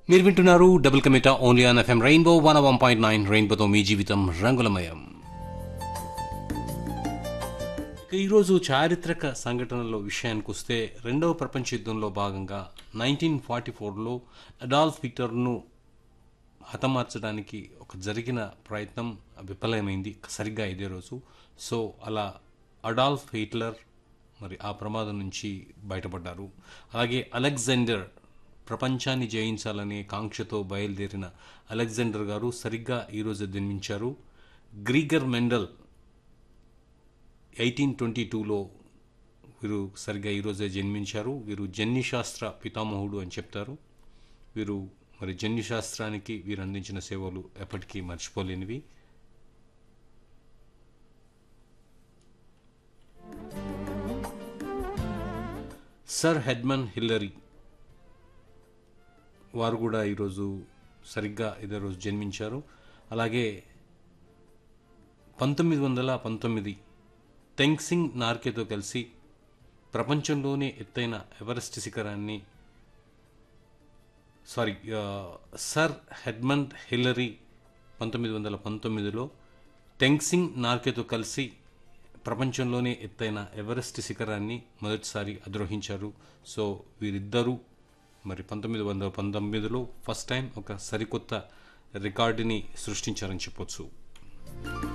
మీరు వింటున్నారు డబుల్ కమిటా only on FM rainbow one one point nine రెయిన్బోతో మీ జీవితం రంగులమయం ఇక ఈరోజు చారిత్రక సంఘటనల విషయానికి వస్తే రెండవ ప్రపంచ యుద్ధంలో భాగంగా నైన్టీన్ ఫార్టీ ఫోర్లో అడాల్ఫ్ హిట్లర్ను హతమార్చడానికి ఒక జరిగిన ప్రయత్నం విఫలమైంది సరిగ్గా ఇదే రోజు సో అలా అడాల్ఫ్ హిట్లర్ మరి ఆ ప్రమాదం నుంచి బయటపడ్డారు అలాగే అలెగ్జాండర్ ప్రపంచాన్ని జయించాలనే కాంక్షతో బయలుదేరిన అలెగ్జాండర్ గారు సరిగ్గా ఈరోజు జన్మించారు గ్రీగర్ మెండల్ ఎయిటీన్ ట్వంటీ టూలో వీరు సరిగ్గా ఈరోజే జన్మించారు వీరు జన్యుశాస్త్ర పితామహుడు అని చెప్తారు వీరు మరి జన్యుశాస్త్రానికి వీరు అందించిన సేవలు ఎప్పటికీ మర్చిపోలేనివి సర్ హెడ్మన్ హిల్లరీ వారు కూడా ఈరోజు సరిగ్గా ఇదే రోజు జన్మించారు అలాగే పంతొమ్మిది వందల పంతొమ్మిది టెంగ్సింగ్ నార్కేతో కలిసి ప్రపంచంలోనే ఎత్తైన ఎవరెస్ట్ శిఖరాన్ని సారీ ఆ, సర్ హెడ్మండ్ హిల్లరీ పంతొమ్మిది వందల పంతొమ్మిదిలో టెంగ్సింగ్ నార్కేతో కలిసి ప్రపంచంలోనే ఎత్తైన ఎవరెస్ట్ శిఖరాన్ని మొదటిసారి అధిరోహించారు సో వీరిద్దరూ మరి పంతొమ్మిది వందల పంతొమ్మిదిలో ఫస్ట్ టైం ఒక సరికొత్త రికార్డుని సృష్టించారని చెప్పొచ్చు